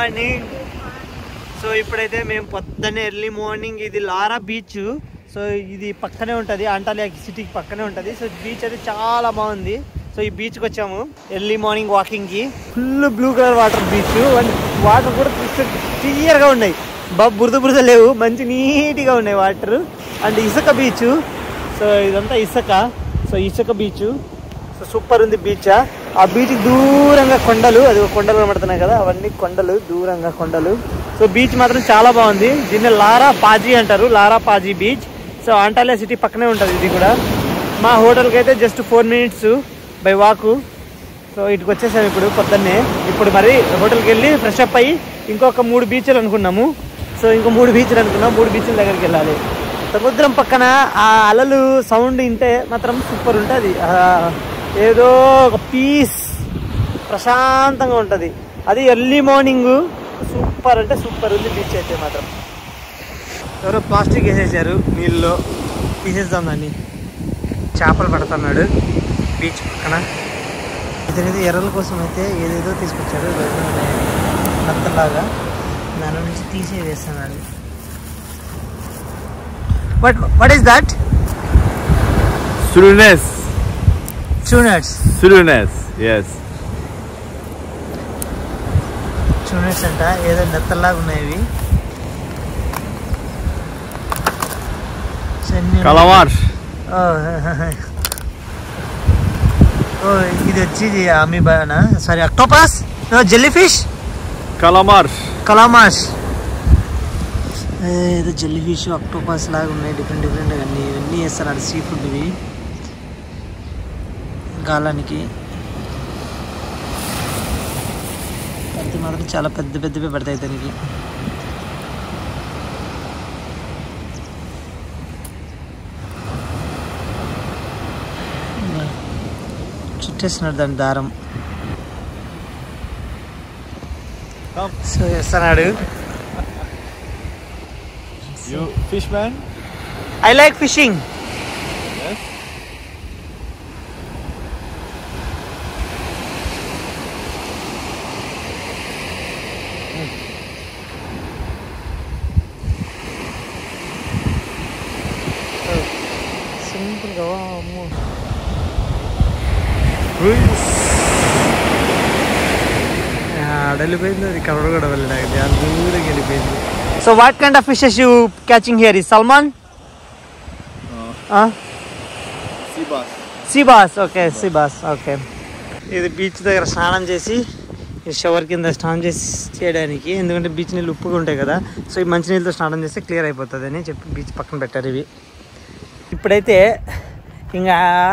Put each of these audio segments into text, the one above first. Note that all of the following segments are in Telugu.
మార్నింగ్ సో ఇప్పుడైతే మేము పొద్దున్నే ఎర్లీ మార్నింగ్ ఇది లారా బీచ్ సో ఇది పక్కనే ఉంటుంది అంటాలియా సిటీకి పక్కనే ఉంటుంది సో బీచ్ అయితే చాలా బాగుంది సో ఈ బీచ్కి వచ్చాము ఎర్లీ మార్నింగ్ వాకింగ్కి full blue colour water beach and water కూడా క్లియర్గా ఉన్నాయి బాగా బురద బురద లేవు మంచి నీట్గా ఉన్నాయి వాటర్ అండ్ ఇసుక బీచ్ సో ఇదంతా ఇసుక సో ఇసుక బీచ్ సో సూపర్ ఉంది బీచ్ ఆ బీచ్ దూరంగా కొండలు అది ఒక కొండలు కనబడుతున్నాయి కదా అవన్నీ కొండలు దూరంగా కొండలు సో బీచ్ మాత్రం చాలా బాగుంది దీన్ని లారా పాజీ అంటారు లారా పాజీ బీచ్ సో అంటాలియా సిటీ పక్కనే ఉంటుంది ఇది కూడా మా హోటల్కి అయితే just four minutes by walk so ఇటుకు వచ్చేసాము ఇప్పుడు పొద్దున్నే ఇప్పుడు మరి హోటల్కి వెళ్ళి ఫ్రెష్ అప్ అయ్యి ఇంకొక మూడు బీచ్లు అనుకున్నాము సో ఇంకో మూడు బీచ్లు అనుకున్నాం మూడు బీచ్ల దగ్గరికి వెళ్ళాలి సముద్రం పక్కన ఆ అలలు సౌండ్ వింటే మాత్రం సూపర్ ఉంటుంది ఏదో ఒక పీస్ ప్రశాంతంగా ఉంటుంది అది ఎర్లీ మార్నింగ్ సూపర్ అంటే సూపర్ ఉంది బీచ్ అయితే మాత్రం ఎవరో ప్లాస్టిక్ వేసేసారు నీళ్ళలో తీసేద్దాం దాన్ని చేపలు పడుతున్నాడు బీచ్ పక్కన ఇతనైతే ఎర్రల కోసం అయితే ఏదేదో తీసుకొచ్చాడు నత్తలాగా దాని నుంచి తీసే వేస్తున్నాడు but what is that Surunes. చూనట్స్ Surunes. Yes. చూనట్స్ అంట ఏదో నెత్తల్లాగా ఉన్నాయి ఇవి సన్ని- Calamar. ఓ, ఓ ఇది వచ్చి అమీబానా sorry octopus jellyfish Calamar. కలామాస్ ఏదో జెల్లీ ఫిష్ అక్టోపాస్ లాగా ఉన్నాయి డిఫరెంట్ డిఫరెంట్ అన్ని ఇవన్నీ వేస్తున్నారు సీ ఫుడ్ ఇవి గాలానికి అది మాత్రం చాలా పెద్ద పెద్దవే పడతాయి దానికి చుట్టేస్తున్నాడు దాని దారం Come. సో వేస్తున్నాడు You fishman? I like fishing Yes. సింపుల్గా అమ్మో వెళ్ళిపోయింది అది కవర్ కూడా వెళ్ళడానికి అది దూరం వెళ్ళిపోయింది so what kind of fishes you catching here ఈ salmon Sea bass. Sea bass okay sea bass okay ఇది బీచ్ దగ్గర స్నానం చేసి ఈ షవర్ కింద స్నానం చేసి చేయడానికి ఎందుకంటే బీచ్ నీళ్ళు ఉప్పుగా ఉంటాయి కదా సో ఈ మంచినీళ్ళతో స్నానం చేస్తే క్లియర్ అయిపోతుంది అని చెప్పి బీచ్ పక్కన పెట్టారు ఇవి ఇప్పుడైతే ఇంకా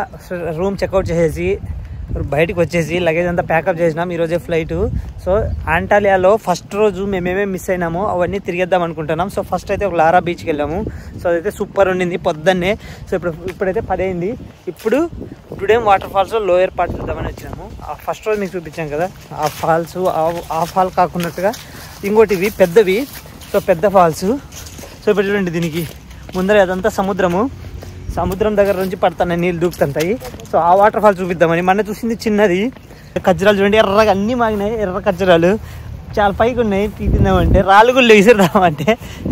రూమ్ చెక్అవుట్ చేసేసి బయటకు వచ్చేసి లగేజ్ అంతా ప్యాకప్ చేసినాం ఈరోజే ఫ్లైట్ సో ఆంటాలియాలో ఫస్ట్ రోజు మేమేమేమి మిస్ అయినామో అవన్నీ తిరిగేద్దాం అనుకుంటున్నాం సో ఫస్ట్ అయితే ఒక లారా బీచ్కి వెళ్ళాము సో అదైతే సూపర్ ఉండింది పొద్దున్నే సో ఇప్పుడు ఇప్పుడైతే పదైంది ఇప్పుడు today waterfalls lower part చూద్దామని వచ్చినాము ఆ ఫస్ట్ రోజు మీకు చూపించాం కదా ఆ ఫాల్స్ ఆ ఫాల్ కాకున్నట్టుగా ఇంకోటి ఇవి పెద్దవి సో పెద్ద ఫాల్స్ సో ఇప్పుడు చూడండి దీనికి ముందర అదంతా సముద్రము సముద్రం దగ్గర నుంచి పడుతున్నాయి నీళ్ళు దూకుతుంటాయి సో ఆ వాటర్ ఫాల్ చూపిద్దామని మొన్న చూసింది చిన్నది ఖజ్జరాలు చూడండి ఎర్రగా అన్నీ మాగినాయి ఎర్ర ఖజ్జరాలు చాలా పైకి ఉన్నాయి పీకిందామంటే రాళ్ళు గుళ్ళు విసిరిదామంటే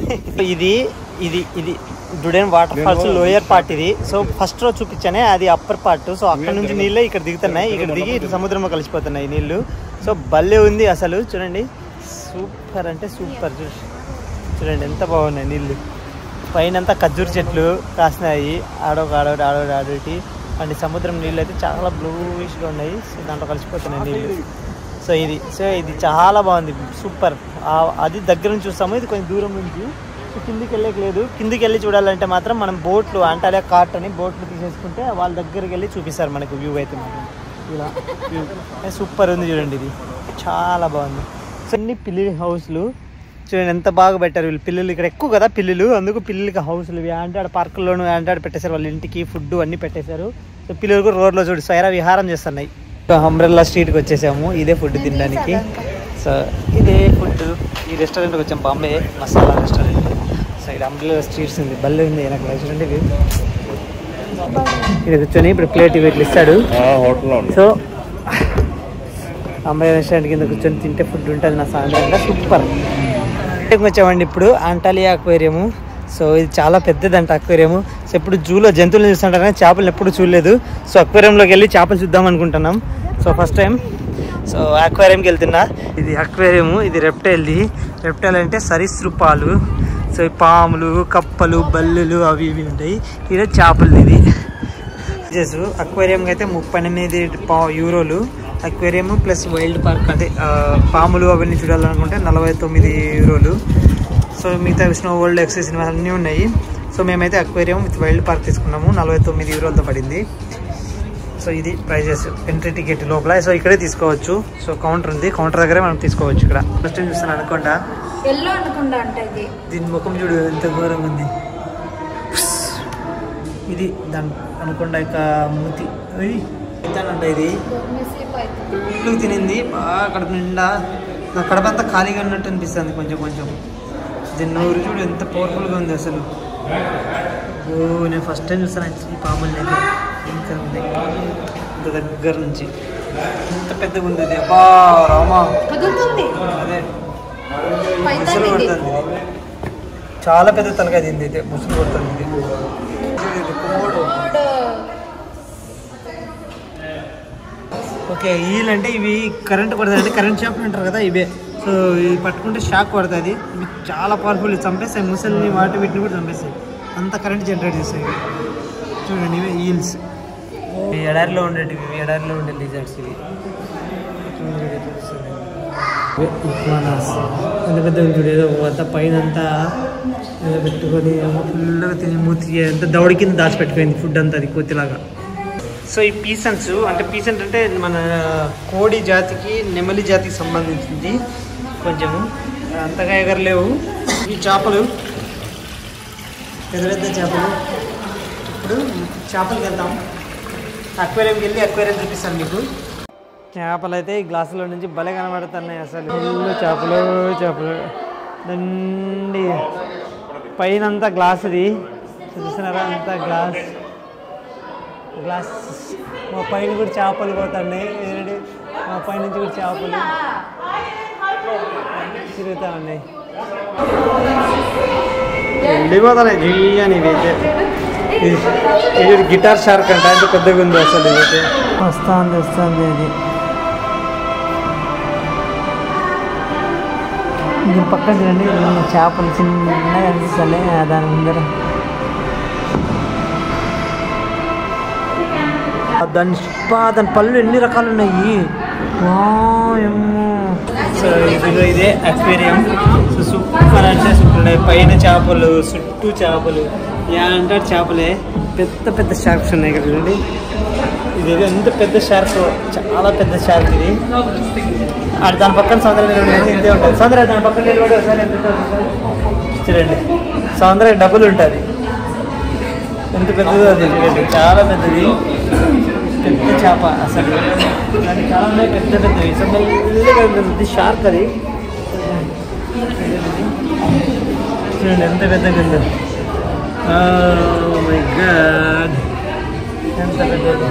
ఇది ఇది ఇది Duden waterfalls lower part ఇది సో ఫస్ట్ రోజు చూపించానే అది అప్పర్ పార్ట్ సో అక్కడ నుంచి నీళ్ళే ఇక్కడ దిగుతున్నాయి ఇక్కడ దిగి ఇటు సముద్రంలో కలిసిపోతున్నాయి నీళ్ళు సో భలే ఉంది అసలు చూడండి సూపర్ అంటే సూపర్ చూ చూడండి ఎంత బాగున్నాయి నీళ్ళు పైన అంతా ఖర్జూర చెట్లు కాసినాయి ఆడొక ఆడోటి ఆడోటి ఆడోటి అండ్ ఈ సముద్రం నీళ్ళు అయితే చాలా బ్లూయిష్గా ఉన్నాయి సో దాంట్లో కలిసిపోతున్నాయి నీళ్ళు సో ఇది సో ఇది చాలా బాగుంది సూపర్ ఆ- అది దగ్గర నుంచి చూస్తాము ఇది కొంచెం దూరం నుంచి సో కిందికి వెళ్ళేకి లేదు కిందికి వెళ్ళి చూడాలంటే మాత్రం మనం బోట్లు అంటాలే కార్ట్ అని బోట్లు తీసేసుకుంటే వాళ్ళ దగ్గరికి వెళ్ళి చూపిస్తారు మనకు వ్యూ అయితే మాత్రం ఇలా వ్యూ సూపర్ ఉంది చూడండి ఇది చాలా బాగుంది సో అన్ని పిల్లి హౌస్లు చూడండి ఎంత బాగా పెట్టారు వీళ్ళు పిల్లలు ఇక్కడ ఎక్కువ కదా పిల్లలు అందుకు పిల్లలకి హౌస్లు ఇవి ఆంటాడు పార్కుల్లోనూ ఆంటాడు పెట్టేశారు వాళ్ళ ఇంటికి ఫుడ్ అన్ని పెట్టేశారు సో పిల్లలు కూడా రోడ్లో చూడు సైరా విహారం చేస్తున్నాయి అంబ్రెల్లా స్ట్రీట్కి వచ్చేసాము ఇదే ఫుడ్ తినడానికి సో ఇదే ఫుడ్ ఈ రెస్టారెంట్కి వచ్చాం బాంబే మసాలా రెస్టారెంట్ సో ఇక్కడ అంబ్రెల్లా స్ట్రీట్స్ ఉంది బల్లే ఉంది నాకు చూడండి ఇవి ఇక్కడ కూర్చొని ఇప్పుడు ప్లేట్ ఇవి ఇట్లా ఇస్తాడు హోటల్లో ఉంది సో అమ్మాయి రెస్టారెంట్ కింద కూర్చొని తింటే ఫుడ్ ఉంటుంది నా సాయంత్రం సూపర్ వచ్చామండి ఇప్పుడు ఆంటాలియా అక్వేరియము సో ఇది చాలా పెద్దదంట అక్వేరియము సో ఇప్పుడు జూలో జంతువులు చూస్తుంటారు కానీ చేపలు ఎప్పుడు చూడలేదు సో అక్వేరియంలోకి వెళ్ళి చేపలు చూద్దాం అనుకుంటున్నాం సో ఫస్ట్ టైం సో అక్వేరియంకి వెళ్తున్నా ఇది అక్వేరియము ఇది రెప్టైల్ది రెప్టైల్ అంటే సరీసృపాలు సో ఈ పాములు కప్పలు బల్లులు అవి ఇవి ఉంటాయి ఇది చేపలు ఇది చేసు అక్వేరియంకి అయితే ముప్పై ఎనిమిది పా యూరోలు అక్వేరియం ప్లస్ వైల్డ్ పార్క్ అంటే ఆ, పాములు అవన్నీ చూడాలనుకుంటే నలభై తొమ్మిది యూరోలు సో మిగతా స్నో వరల్డ్ ఎక్సైజ్ సినిమా అన్నీ ఉన్నాయి సో మేమైతే అక్వేరియం విత్ వైల్డ్ పార్క్ తీసుకున్నాము నలభై తొమ్మిది యూరోలతో పడింది సో ఇది ప్రైజెస్ ఎంట్రీ టికెట్ లోపల సో ఇక్కడే తీసుకోవచ్చు సో కౌంటర్ ఉంది కౌంటర్ దగ్గరే మనం తీసుకోవచ్చు ఇక్కడ ఫస్ట్ టైం చూస్తాను అనుకోండా ఎల్లో అనుకుండా అంట ఇది దీని ముఖం చూడు ఎంత ఘోరంగా ఉంది ఇది దాని అనుకుండా ఇక మూతి ఓయ్, ఎంతనంట ఇది స్లిప్ అవుతుంది ఫుల్ తినింది బాగా కడుపు నిండా నా కడుపు అంతా ఖాళీగా ఉన్నట్టు అనిపిస్తుంది కొంచెం కొంచెం దీని నోరు చూడు ఎంత పవర్ఫుల్గా ఉంది అసలు ఓ నేను ఫస్ట్ టైం చూస్తాను ఈ పాముల్ని అయితే ఇంకా ఉంది ఇంత దగ్గర నుంచి ఇంత పెద్దగా ఉంది ఇది అబ్బా రామా కదులుతుంది అదే పైతాన్ ముసలు ఇది కొడుతుంది ఇది. చాలా పెద్ద తలకాయ దీనిది అయితే ముసలు కొడుతుంది ఇది ఇది ఇది కుమ్మోడు. ఓకే ఈల్ అంటే ఇవి కరెంట్ పడుతుంది అంటే కరెంట్ షాప్ అంటారు కదా ఇవే సో ఇవి పట్టుకుంటే షాక్ పడుతుంది ఇవి చాలా పవర్ఫుల్ చంపేస్తాయి ముసలిని వాటి వీటిని కూడా చంపేస్తాయి అంత కరెంట్ జనరేట్ చేస్తాయి ఇవి. చూడండి ఇవే ఈల్స్ ఈ ఎడారిలో ఉండేటివి ఇవి ఎడారిలో ఉండే లిజర్డ్స్ ఇవి చూడండి, ఇది చూపిస్తుంది. ఇవే ఇగ్వానాస్. పెద్ద పెద్ద చూడు ఏదో అంత పైన అంతా ఏదో పెట్టుకొని ఫుల్గా తిని మూతి అంతా దవడి కింద దాచిపెట్టుకుంది ఫుడ్ అంతా అది కోతిలాగా సో ఈ పీసన్స్ అంటే పీసెంట్ అంటే మన కోడి జాతికి నెమలి జాతికి సంబంధించింది కొంచెము అంతగా ఎగరలేవు ఈ చేపలు పెద్ద పెద్ద చేపలు ఇప్పుడు చేపలకి వెళ్తాం అక్వేరియంకి వెళ్ళి అక్వేరియం చూపిస్తాను మీకు చేపలు అయితే ఈ గ్లాసులో నుంచి భలే కనబడుతున్నాయి అసలు ఫుల్ చేపలు చేపలు దండి పైన అంతా గ్లాస్ ఇది చూస్తున్నారా అంతా గ్లాస్ గ్లాస్ మా పైన కూడా చేపలు పోతున్నాయి ఏంటంటే మా పైన నుంచి కూడా చేపలు తిరుగుతా ఉన్నాయి వెళ్ళిపోతున్నాయి జియ్యని ఇవైతే ఇది ఇది గిటార్ షార్క్ అంట అంటే పెద్దగా ఉంది అసలు ఇదైతే వస్తుంది వస్తుంది అది దీని పక్కన చూడండి రెండు చేపలు చిన్నగా అనిపిస్తున్నాయి దాని ముందర ఆ దాని బా దాని పళ్ళు ఎన్ని రకాలు ఉన్నాయి వాయమ్మో. సో ఇదిగో ఇదే అక్వేరియం సో సూపర్ అంటే సూపర్ ఉన్నాయి పైన చేపలు చుట్టూ చేపలు యా అంటే చేపలే పెద్ద పెద్ద షార్క్స్ ఉన్నాయి ఇక్కడ చూడండి ఇది ఏదో ఎంత పెద్ద షార్క్ చాలా పెద్ద షార్క్ ఇది ఆడ దాని పక్కన సౌందర్య నిలబడి ఇంతే ఉంటుంది సౌందర్య దాని పక్కన నిలబడి ఒకసారి ఎంత ఉంటుంది ఒకసారి? చూడండి సౌందర్య డబ్బులు ఉంటుంది ఎంత పెద్దదో అది చూడండి చాలా పెద్దది పెద్ద చేప అసలు దానికి చాలా ఉన్నాయి పెద్ద పెద్దవి సో మెల్లగా ఉంటుంది షార్క్ అది చూడండి ఎంత పెద్దగా ఉందో మై గాడ్ ఎంత పెద్దది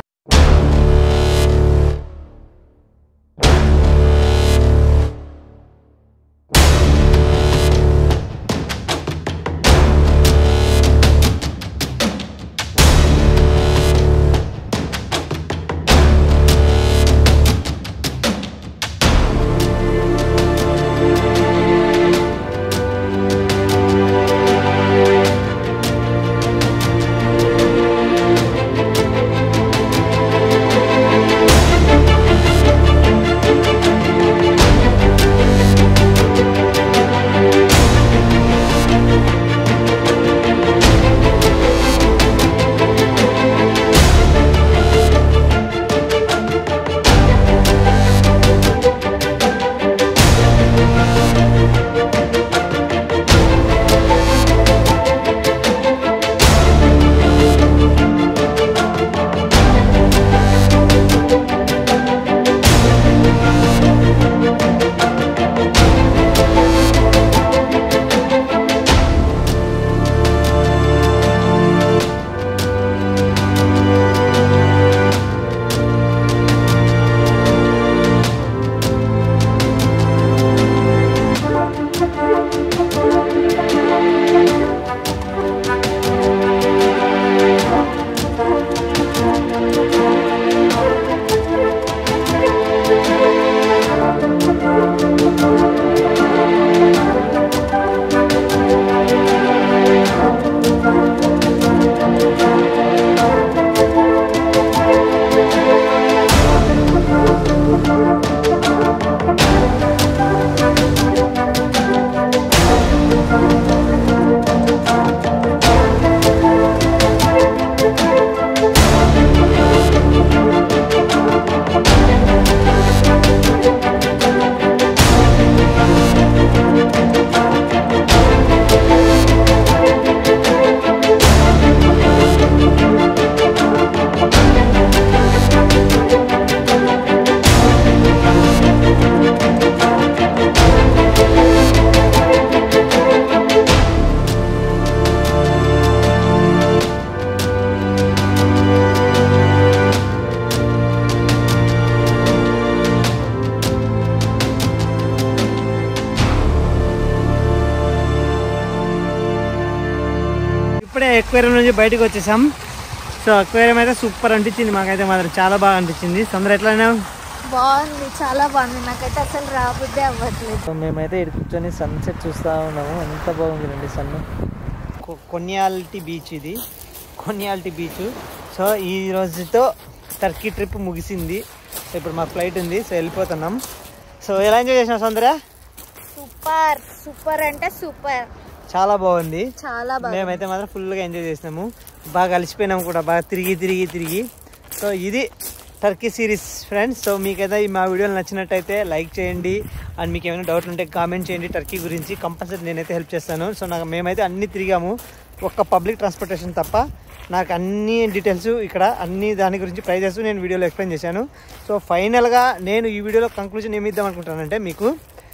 ఇప్పుడే ఎక్వేరియం నుంచి బయటకు వచ్చేసాం సో అక్వేరియం అయితే సూపర్ అనిపించింది మాకైతే మాత్రం చాలా బాగా అనిపించింది తొందర ఎట్లయినా బాగుంది చాలా బాగుంది నాకైతే అసలు రాబుద్దే అవ్వట్లేదు సో మేమైతే ఇక్కడ కూర్చొని సన్సెట్ చూస్తూ ఉన్నాము ఎంత బాగుంది రండి సన్ కొన్యాలిటీ బీచ్ ఇది కొన్యాలిటీ బీచ్ సో ఈ రోజుతో టర్కీ ట్రిప్ ముగిసింది సో ఇప్పుడు మా ఫ్లైట్ ఉంది సో వెళ్ళిపోతున్నాం సో ఎలా ఎంజాయ్ చేసినాం సౌందర్య సూపర్ సూపర్ అంటే సూపర్ చాలా బాగుంది చాలా బాగుంది మేమైతే మాత్రం ఫుల్గా ఎంజాయ్ చేసినాము బాగా అలసిపోయినాం కూడా బాగా తిరిగి తిరిగి తిరిగి సో ఇది టర్కీ సిరీస్ ఫ్రెండ్స్ సో మీకైతే ఈ మా వీడియోలు నచ్చినట్టయితే లైక్ చేయండి అండ్ మీకు ఏమైనా డౌట్లు ఉంటే కామెంట్ చేయండి టర్కీ గురించి కంపల్సరీ నేనైతే హెల్ప్ చేస్తాను సో నాకు మేమైతే అన్ని తిరిగాము ఒక్క పబ్లిక్ ట్రాన్స్పోర్టేషన్ తప్ప నాకు అన్ని డీటెయిల్స్ ఇక్కడ అన్ని దాని గురించి ప్రైజెస్ నేను వీడియోలో ఎక్స్ప్లెయిన్ చేశాను సో ఫైనల్గా నేను ఈ వీడియోలో కంక్లూజన్ ఏమి ఇద్దాం అనుకుంటానంటే మీకు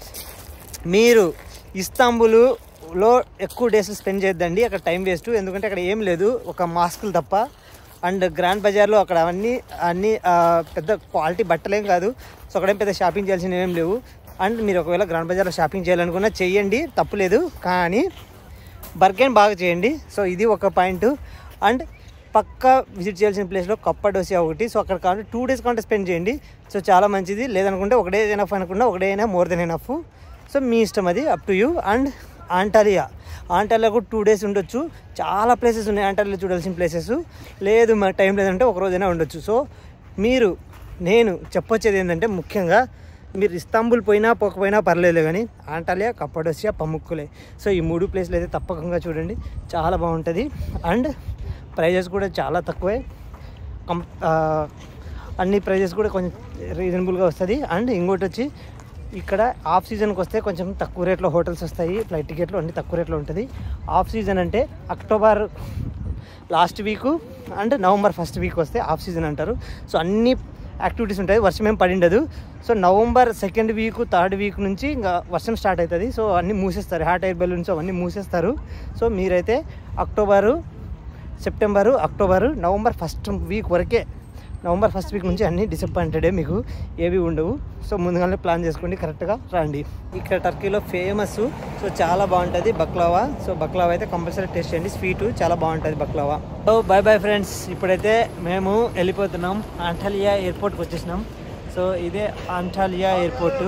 మీరు ఇస్తాంబుల్లో ఎక్కువ డేస్ స్పెండ్ చేయొద్దండి అక్కడ టైం వేస్ట్ ఎందుకంటే అక్కడ ఏం లేదు ఒక మాస్కులు తప్ప అండ్ గ్రాండ్ బజార్లో అక్కడ అవన్నీ అన్ని ఆ, పెద్ద క్వాలిటీ బట్టలేం కాదు సో అక్కడేం పెద్ద షాపింగ్ చేయాల్సినవి ఏం లేవు అండ్ మీరు ఒకవేళ గ్రాండ్ బజార్లో షాపింగ్ చేయాలనుకున్నా చెయ్యండి తప్పులేదు కానీ బర్గెన్ బాగా చేయండి సో ఇది ఒక పాయింట్ అండ్ పక్కా విజిట్ చేయాల్సిన ప్లేస్లో కప్పడోసియా ఒకటి సో అక్కడ కాబట్టి టూ డేస్ కంటే స్పెండ్ చేయండి సో చాలా మంచిది లేదనుకుంటే ఒక డే ఎనఫ్ అనుకున్నా ఒక డే అయినా మోర్ దెన్ ఎనఫ్ సో మీ ఇష్టం అది up to you and Antalya Antalya కూడా టూ డేస్ ఉండొచ్చు చాలా ప్లేసెస్ ఉన్నాయి ఆంటాలియా చూడాల్సిన ప్లేసెస్ లేదు మా టైం లేదంటే ఒక రోజైనా ఉండొచ్చు సో మీరు నేను చెప్పొచ్చేది ఏంటంటే ముఖ్యంగా మీరు ఇస్తాంబుల్ పోయినా పోకపోయినా పర్లేదు కానీ ఆంటాలియా కప్పడోసియా పముక్కులే సో ఈ మూడు ప్లేస్లు అయితే తప్పకుండా చూడండి చాలా బాగుంటుంది అండ్ ప్రైజెస్ కూడా చాలా తక్కువే కం ఆ, అన్ని ప్రైజెస్ కూడా కొంచెం రీజనబుల్గా వస్తుంది అండ్ ఇంకోటి వచ్చి ఇక్కడ ఆఫ్ సీజన్కి వస్తే కొంచెం తక్కువ రేట్లో హోటల్స్ వస్తాయి ఫ్లైట్ టికెట్లు అన్ని తక్కువ రేట్లో ఉంటుంది ఆఫ్ సీజన్ అంటే October last week and November first week వస్తే ఆఫ్ సీజన్ అంటారు సో అన్ని యాక్టివిటీస్ ఉంటాయి వర్షం ఏం పడిండదు so November second week third week నుంచి ఇంకా వర్షం స్టార్ట్ అవుతుంది సో అన్నీ మూసేస్తారు హాట్ ఎయిర్ బెలూన్స్ అవన్నీ మూసేస్తారు సో మీరైతే October September October November first week వరకే నవంబర్ ఫస్ట్ వీక్ నుంచి అన్ని డిసప్పాయింటెడే మీకు ఏవి ఉండవు సో ముందుగానే ప్లాన్ చేసుకోండి కరెక్ట్గా రండి ఇక్కడ టర్కీలో ఫేమస్ సో చాలా బాగుంటుంది బక్లావా సో బక్లావా అయితే కంపల్సరీ టేస్ట్ చేయండి స్వీట్ చాలా బాగుంటుంది baklava so bye bye friends ఇప్పుడైతే మేము వెళ్ళిపోతున్నాం ఆంటాలియా ఎయిర్పోర్ట్కి వచ్చేసినాం సో ఇదే ఆంటాలియా ఎయిర్పోర్ట్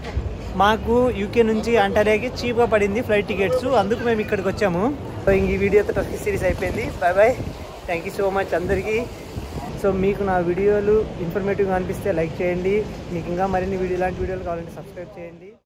మాకు యూకే నుంచి అంటారియాకి చీప్గా పడింది ఫ్లైట్ టికెట్స్ అందుకు మేము ఇక్కడికి వచ్చాము సో ఇంక ఈ వీడియోతో టర్కీ సిరీస్ అయిపోయింది bye bye thank you so much అందరికీ సో మీకు నా వీడియోలు ఇన్ఫర్మేటివ్గా అనిపిస్తే లైక్ చేయండి మీకు ఇంకా మరిన్ని వీడియో ఇలాంటి వీడియోలు కావాలంటే సబ్స్క్రైబ్ చేయండి